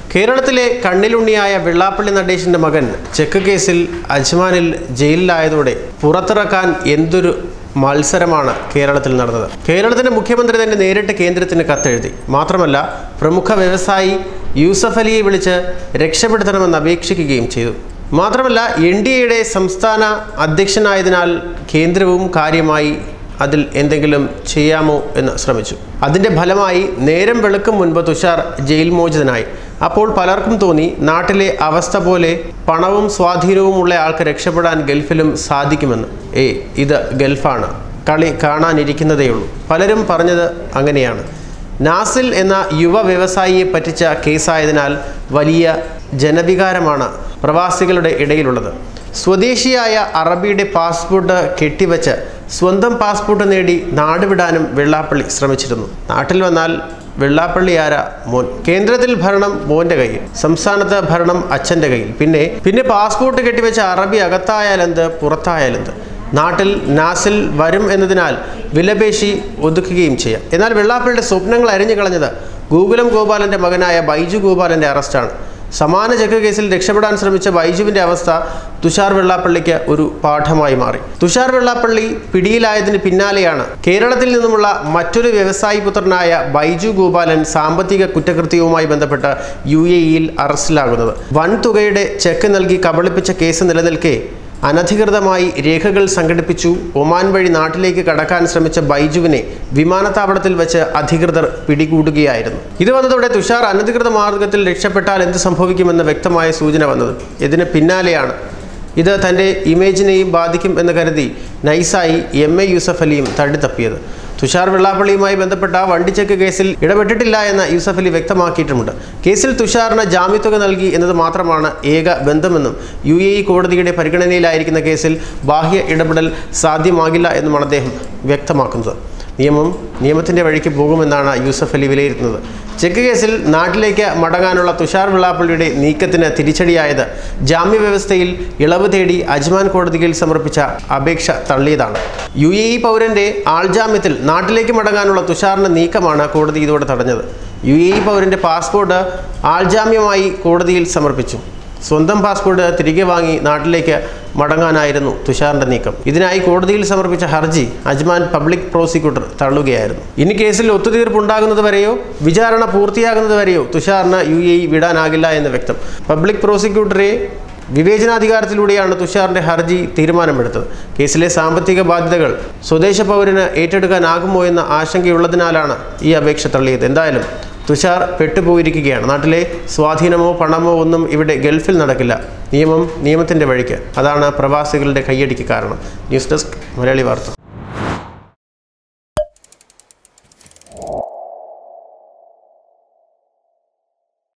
കേരളത്തിലെ കണ്ണിലുണ്ണിയായ വെള്ളാപ്പള്ളി നടേശന്റെ മകൻ ചെക്ക് കേസിൽ അജ്മാനിൽ ജയിലിലായതോടെ പുറത്തിറക്കാൻ എന്തൊരു മത്സരമാണ് കേരളത്തിൽ നടന്നത് കേരളത്തിന്റെ മുഖ്യമന്ത്രി തന്നെ നേരിട്ട് കേന്ദ്രത്തിന് കത്തെഴുതി മാത്രമല്ല പ്രമുഖ വ്യവസായി യൂസഫ് അലിയെ വിളിച്ച് രക്ഷപ്പെടുത്തണമെന്ന് അപേക്ഷിക്കുകയും ചെയ്തു മാത്രമല്ല എൻ ഡി എയുടെ സംസ്ഥാന അധ്യക്ഷനായതിനാൽ കേന്ദ്രവും കാര്യമായി അതിൽ എന്തെങ്കിലും ചെയ്യാമോ എന്ന് ശ്രമിച്ചു അതിൻ്റെ ഫലമായി നേരം വെളുക്കും മുൻപ് തുഷാർ ജയിൽ മോചിതനായി അപ്പോൾ പലർക്കും തോന്നി നാട്ടിലെ അവസ്ഥ പോലെ പണവും സ്വാധീനവും ഉള്ള ആൾക്ക് രക്ഷപ്പെടാൻ ഗൾഫിലും സാധിക്കുമെന്ന് ഏ ഇത് ഗൾഫാണ് കളി കാണാനിരിക്കുന്നതേയുള്ളൂ പലരും പറഞ്ഞത് അങ്ങനെയാണ് നാസിൽ എന്ന യുവ വ്യവസായിയെ പറ്റിച്ച കേസായതിനാൽ വലിയ ജനവികാരമാണ് പ്രവാസികളുടെ ഇടയിലുള്ളത് സ്വദേശിയായ അറബിയുടെ പാസ്പോർട്ട് കെട്ടിവച്ച് സ്വന്തം പാസ്പോർട്ട് നേടി നാടുവിടാനും വെള്ളാപ്പള്ളി ശ്രമിച്ചിരുന്നു നാട്ടിൽ വന്നാൽ വെള്ളാപ്പള്ളി ആരാ മോൻ കേന്ദ്രത്തിൽ ഭരണം മോന്റെ കയ്യിൽ സംസ്ഥാനത്ത് ഭരണം അച്ഛൻ്റെ കയ്യിൽ പിന്നെ പിന്നെ പാസ്പോർട്ട് കെട്ടിവെച്ച അറബി അകത്തായാലെന്ത് പുറത്തായാലെന്ത് നാട്ടിൽ നാസിൽ വരും എന്നതിനാൽ വിലപേശി ഒതുക്കുകയും ചെയ്യാം എന്നാൽ വെള്ളാപ്പള്ളിയുടെ സ്വപ്നങ്ങൾ അരിഞ്ഞു കളഞ്ഞത് ഗോകുലം ഗോപാലൻ്റെ മകനായ ബൈജു ഗോപാലൻ്റെ അറസ്റ്റാണ് സമാന ചെക്ക് കേസിൽ രക്ഷപ്പെടാൻ ശ്രമിച്ച ബൈജുവിന്റെ അവസ്ഥ തുഷാർ വെള്ളാപ്പള്ളിക്ക് ഒരു പാഠമായി മാറി തുഷാർ വെള്ളാപ്പള്ളി പിടിയിലായതിന് പിന്നാലെയാണ് കേരളത്തിൽ നിന്നുമുള്ള മറ്റൊരു വ്യവസായി പുത്രനായ ബൈജു ഗോപാലൻ സാമ്പത്തിക കുറ്റകൃത്യവുമായി ബന്ധപ്പെട്ട് യു എ ഇയിൽ അറസ്റ്റിലാകുന്നത് വൻതുകയുടെ ചെക്ക് നൽകി കബളിപ്പിച്ച കേസ് നിലനിൽക്കെ അനധികൃതമായി രേഖകൾ സംഘടിപ്പിച്ചു ഒമാൻ വഴി നാട്ടിലേക്ക് കടക്കാൻ ശ്രമിച്ച ബൈജുവിനെ വിമാനത്താവളത്തിൽ വെച്ച് അധികൃതർ പിടികൂടുകയായിരുന്നു ഇത് വന്നതോടെ തുഷാർ അനധികൃത മാർഗത്തിൽ രക്ഷപ്പെട്ടാൽ എന്ത് സംഭവിക്കുമെന്ന് വ്യക്തമായ സൂചന വന്നത് ഇതിന് പിന്നാലെയാണ് ഇത് തൻ്റെ ഇമേജിനെയും ബാധിക്കും എന്ന് കരുതി നൈസായി എം എ യൂസഫ് അലിയും തള്ളിത്തപ്പിയത് തുഷാർ വെള്ളാപ്പള്ളിയുമായി ബന്ധപ്പെട്ട വണ്ടിച്ചെക്ക് കേസിൽ ഇടപെട്ടിട്ടില്ല എന്ന് യൂസഫ് അലി വ്യക്തമാക്കിയിട്ടുമുണ്ട് കേസിൽ തുഷാറിന് ജാമ്യത്തുക നൽകി എന്നത് മാത്രമാണ് ഏക ബന്ധമെന്നും യു എ ഇ കോടതിയുടെ പരിഗണനയിലായിരിക്കുന്ന കേസിൽ ബാഹ്യ ഇടപെടൽ സാധ്യമാകില്ല എന്നുമാണ് അദ്ദേഹം വ്യക്തമാക്കുന്നത് നിയമം നിയമത്തിൻ്റെ വഴിക്ക് പോകുമെന്നാണ് യൂസഫ് അലി വിലയിരുത്തുന്നത് ചെക്ക് കേസിൽ നാട്ടിലേക്ക് മടങ്ങാനുള്ള തുഷാർ വെള്ളാപ്പള്ളിയുടെ നീക്കത്തിന് തിരിച്ചടിയായത് ജാമ്യവ്യവസ്ഥയിൽ ഇളവ് തേടി അജ്മാൻ കോടതിയിൽ സമർപ്പിച്ച അപേക്ഷ തള്ളിയതാണ് യു എ ഇ പൗരന്റെ ആൾജാമ്യത്തിൽ നാട്ടിലേക്ക് മടങ്ങാനുള്ള തുഷാറിന്റെ നീക്കമാണ് കോടതി ഇതോടെ തടഞ്ഞത് യു എ ഇ പൗരന്റെ പാസ്പോർട്ട് ആൾജാമ്യമായി കോടതിയിൽ സമർപ്പിച്ചു സ്വന്തം പാസ്പോർട്ട് തിരികെ വാങ്ങി നാട്ടിലേക്ക് മടങ്ങാനായിരുന്നു തുഷാറിന്റെ നീക്കം ഇതിനായി കോടതിയിൽ സമർപ്പിച്ച ഹർജി അജ്മാൻ പബ്ലിക് പ്രോസിക്യൂട്ടർ തള്ളുകയായിരുന്നു ഇനി കേസിൽ ഒത്തുതീർപ്പുണ്ടാകുന്നത് വരെയോ വിചാരണ പൂർത്തിയാകുന്നത് വരെയോ തുഷാറിന് യു എ ഇ വിടാനാകില്ല എന്ന് വ്യക്തം പബ്ലിക് പ്രോസിക്യൂട്ടറെ വിവേചനാധികാരത്തിലൂടെയാണ് തുഷാറിന്റെ ഹർജി തീരുമാനമെടുത്തത് കേസിലെ സാമ്പത്തിക ബാധ്യതകൾ സ്വദേശ പൗരന് ഏറ്റെടുക്കാനാകുമോ എന്ന ആശങ്കയുള്ളതിനാലാണ് ഈ അപേക്ഷ തള്ളിയത് എന്തായാലും തുഷാർ പെട്ടുപോയിരിക്കുകയാണ് നാട്ടിലെ സ്വാധീനമോ പണമോ ഒന്നും ഇവിടെ ഗൾഫിൽ നടക്കില്ല നിയമം നിയമത്തിൻ്റെ വഴിക്ക് അതാണ് പ്രവാസികളുടെ കയ്യടിക്ക് കാരണം ന്യൂസ് ഡെസ്ക് മലയാളി വാർത്ത